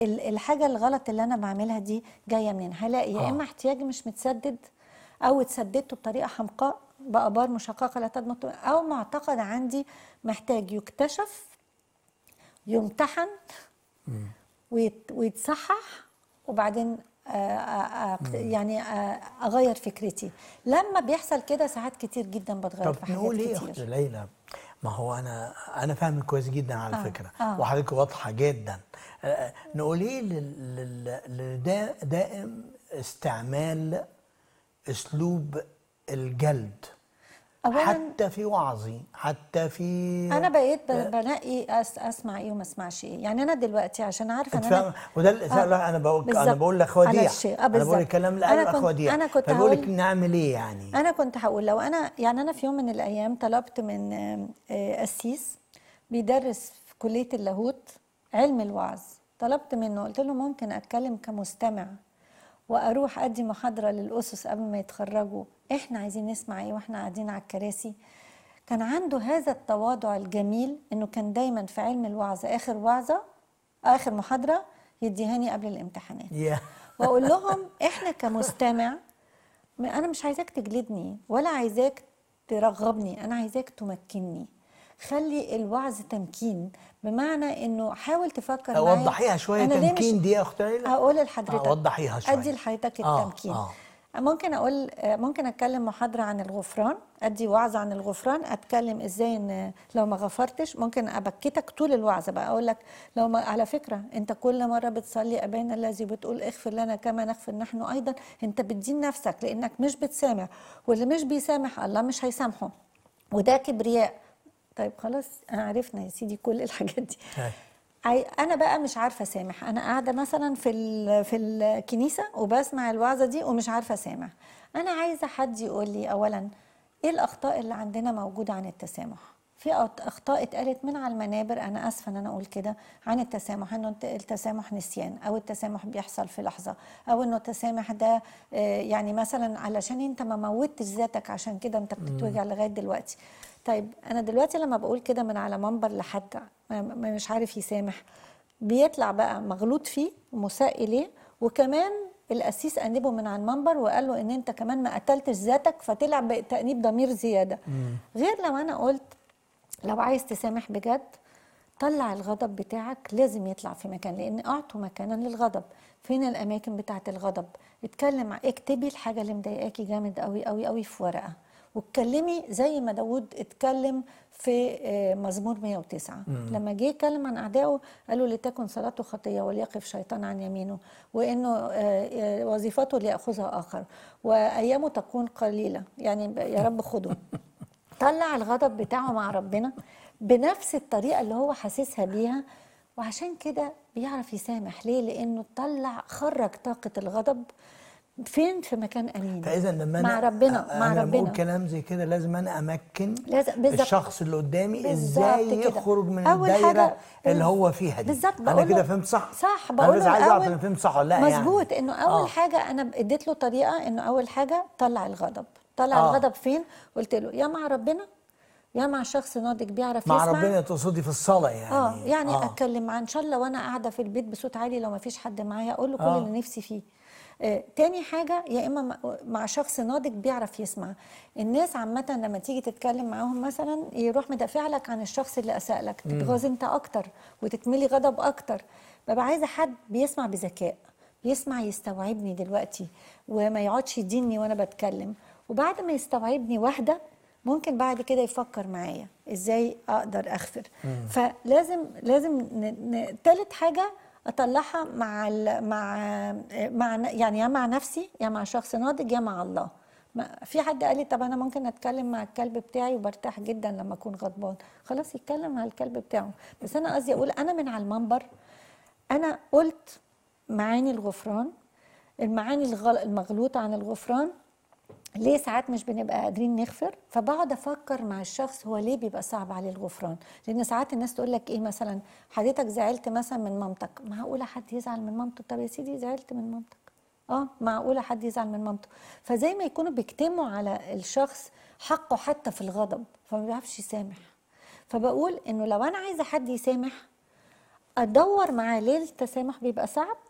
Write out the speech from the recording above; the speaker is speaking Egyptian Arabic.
ال- الحاجه الغلط اللي انا بعملها دي جايه منين هلاقي يا آه. اما احتياجي مش متسدد او اتسددته بطريقه حمقاء بابار مشققه لا تضمن او معتقد عندي محتاج يكتشف يمتحن ويت- ويتصحح وبعدين آه، آه، آه، يعني آه، اغير فكرتي لما بيحصل كده ساعات كتير جدا بتغير في طب حاجات نقول ايه يا اخت كتير ليلى ما هو انا انا فاهمك كويس جدا على آه، فكره آه. وحضرتك واضحه جدا آه، نقول ايه لل- لل- لدا- دائم استعمال اسلوب الجلد اولا حتى في وعظي حتى في انا بقيت ب- بنقي أس اسمع ايه وما اسمعش ايه يعني انا دلوقتي عشان عارفه ان انت انا فاهم وده اللي لا انا بقول انا بالظبط. بقول لاخواتي على الشيء. آه، انا بقول بالظبط. الكلام أنا لاهل كنت- اخواتي أنا كنت فبقول لك هقول- نعمل ايه يعني انا كنت هقول لو انا يعني انا في يوم من الايام طلبت من آم، آه، قسيس بيدرس في كليه اللاهوت علم الوعظ طلبت منه قلت له ممكن اتكلم كمستمع واروح ادي محاضره للاسس قبل ما يتخرجوا احنا عايزين نسمع ايه واحنا قاعدين على الكراسي كان عنده هذا التواضع الجميل انه كان دايما في علم الوعظ اخر وعظه اخر محاضره يديهاني قبل الامتحانات يا واقول لهم احنا كمستمع م- انا مش عايزاك تجلدني ولا عايزاك ترغبني انا عايزاك تمكنني خلي الوعظ تمكين بمعنى انه حاول تفكر معايا وضحيها شويه أنا ليه مش- تمكين دي يا اخت ليلى هقول لحضرتك آه، وضحيها شويه ادي لحضرتك آه، التمكين آه. ممكن اقول آه، ممكن اتكلم محاضره عن الغفران ادي وعظه عن الغفران اتكلم ازاي ان لو ما غفرتش ممكن ابكتك طول الوعظ بقى اقول لك لو ما على فكره انت كل مره بتصلي ابانا الذي بتقول اغفر لنا كما نغفر نحن ايضا انت بتدين نفسك لانك مش بتسامح واللي مش بيسامح الله مش هيسامحه وده كبرياء طيب خلاص انا عرفنا يا سيدي كل الحاجات دي أي. عاي- انا بقى مش عارفه اسامح انا قاعده مثلا في ال- في الكنيسه وبسمع الوعظه دي ومش عارفه اسامح انا عايزه حد يقول لي اولا ايه الاخطاء اللي عندنا موجوده عن التسامح في أخ- اخطاء اتقالت من على المنابر انا اسفه ان انا اقول كده عن التسامح انه الت- التسامح نسيان او التسامح بيحصل في لحظه او انه التسامح ده آه، يعني مثلا علشان انت ما موتش ذاتك عشان كده انت بتتوجع لغايه دلوقتي طيب انا دلوقتي لما بقول كده من على منبر لحد ما- ما- مش عارف يسامح بيطلع بقى مغلوط فيه ومساء اليه وكمان القسيس أنبه من على المنبر وقال له ان انت كمان ما قتلتش ذاتك فطلع بتأنيب ضمير زياده غير لو انا قلت لو عايز تسامح بجد طلع الغضب بتاعك لازم يطلع في مكان لان اعطوا مكانا للغضب فين الاماكن بتاعه الغضب اتكلم اكتبي الحاجه اللي مضايقاكي جامد قوي قوي قوي في ورقه واتكلمي زي ما داود اتكلم في آه، مزمور 109 لما جه يتكلم عن اعدائه قالوا لتكن صلاته خطيه وليقف شيطان عن يمينه وانه آه، آه، وظيفته لياخذها اخر وايامه تكون قليله يعني ب- يا رب خده طلع الغضب بتاعه مع ربنا بنفس الطريقه اللي هو حاسسها بيها وعشان كده بيعرف يسامح ليه لانه طلع خرج طاقه الغضب فين في مكان امين فاذا لما مع انا ربنا أ- مع انا لما اقول ربنا كلام زي كده لازم انا امكن لازم- بالظبط. الشخص اللي قدامي بالظبط ازاي كده. يخرج من أول الدايره حاجة- اللي هو فيها دي بالظبط انا بقول كده له- فهمت صح صح انا بقول بس له عايز اعرف الأول- انا فهمت صح ولا لا يعني مظبوط انه اول آه. حاجه انا اديت له طريقه انه اول حاجه طلع الغضب طلع آه. الغضب فين قلت له يا مع ربنا يا مع شخص ناضج بيعرف مع يسمع ربنا تقصدي في الصلاه يعني اه يعني آه. اتكلم معاه ان شاء الله وانا قاعده في البيت بصوت عالي لو ما فيش حد معايا اقول له كل آه. اللي نفسي فيه آه تاني حاجة يا إما مع- مع شخص ناضج بيعرف يسمع الناس عامة لما تيجي تتكلم معاهم مثلا يروح مدافع لك عن الشخص اللي أساء لك تتغاظ أنت أكتر وتتملي غضب أكتر ببقى عايزة حد بيسمع بذكاء بيسمع يستوعبني دلوقتي وما يقعدش يديني وأنا بتكلم وبعد ما يستوعبني واحدة ممكن بعد كده يفكر معايا ازاي اقدر اغفر فلازم لازم ن... ن... تالت حاجه اطلعها مع ال... مع مع ن- يعني يا مع نفسي يا مع شخص ناضج يا مع الله ما في حد قال لي طب انا ممكن اتكلم مع الكلب بتاعي وبرتاح جدا لما اكون غضبان خلاص يتكلم مع الكلب بتاعه بس انا قصدي اقول انا من على المنبر انا قلت معاني الغفران المعاني الغل... المغلوطه عن الغفران ليه ساعات مش بنبقى قادرين نغفر فبقعد افكر مع الشخص هو ليه بيبقى صعب عليه الغفران لان ساعات الناس تقول لك ايه مثلا حضرتك زعلت مثلا من مامتك معقوله حد يزعل من مامته طب يا سيدي زعلت من مامتك اه معقوله حد يزعل من مامته فزي ما يكونوا بيكتموا على الشخص حقه حتى في الغضب فما بيعرفش يسامح فبقول انه لو انا عايزه حد يسامح ادور معاه ليه التسامح بيبقى صعب